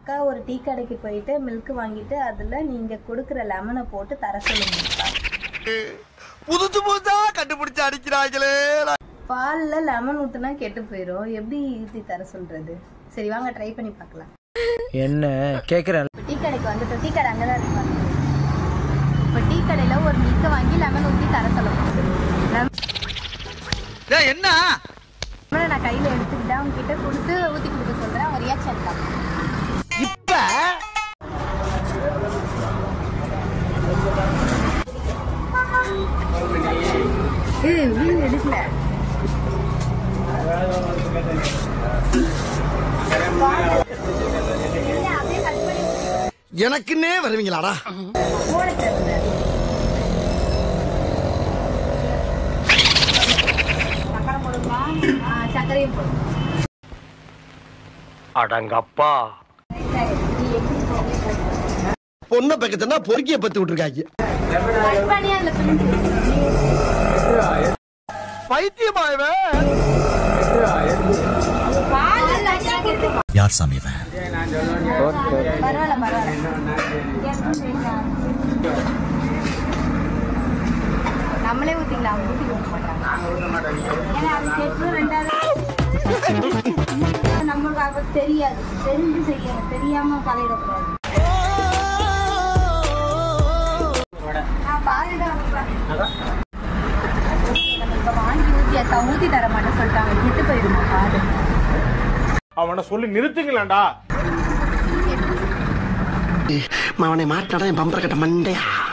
அக்கா ஒரு டீ கடைக்கு போயிட்டு மில்க் வாங்கிட்டு அதுல நீங்க கொடுக்குற லெமனை போட்டு தர சொல்லுங்கக்கா புதுசு புதுசா கண்டுபிடிச்சு அடிக்கிறாங்களே பால்ல லெமன் ஊத்துனா கெட்டு போயிடும் எப்படி ஊத்தி தர சொல்றது சரி வாங்க ட்ரை பண்ணி பார்க்கலாம் என்ன கேக்குறேன் இப்போ டீ கடைக்கு வந்துட்டு டீ கடை அங்கே தான் இருக்கு இப்போ டீ கடையில் ஒரு மில்க்கை வாங்கி லெமன் ஊற்றி தர சொல்ல லெமன் டேய் என்ன லெமனை நான் கையில் எடுத்துக்கிட்டு அவங்க கிட்ட கொடுத்து ஊற்றி கொடுக்க சொல்கிறேன் அவங்க ரியாக்ஷன் தான் இப்ப இது வீடு எடுக்கல அப்படியே கட் பண்ணி எனக்குன்னே வருவீங்களாடா போட தேவையில்ல. சக்கரை போடுமா ஆ, சர்க்கரையும் போடும் அடங்கப்பா பொண்ணை பக்கத்துனா பொறுக்கிய பத்து விட்டுருக்காங்க கட் பண்ணி அதில் பிரிஞ்சு பைத்தியமாயவே பால் இல்லாட்டினா கெட்டுரும். யார் சாமி இவன் பரவாயில்ல பரவாயில்ல நம்மளே ஊத்திக்கலாம் அவங்க ஊத்தி கொடுக்க மாட்டாங்க ஏன்னா அது கெட்டுரும் ரெண்டாவது நம்மளுக்கு அது தெரியாது தெரிஞ்சு செய்யணும் தெரியாம தலையிடக்கூடாது நான் பாருதான் நம்ம இப்ப வாங்கி ஊத்தியாச்சா ஊத்தி தர மாட்டேன் சொல்லிட்டாங்க கெட்டு போயிடுமா பாரு அவனை சொல்லி நிறுத்துங்களேன்டா அவனை மாட்டாடா என் பம்பர கட்ட மண்டையா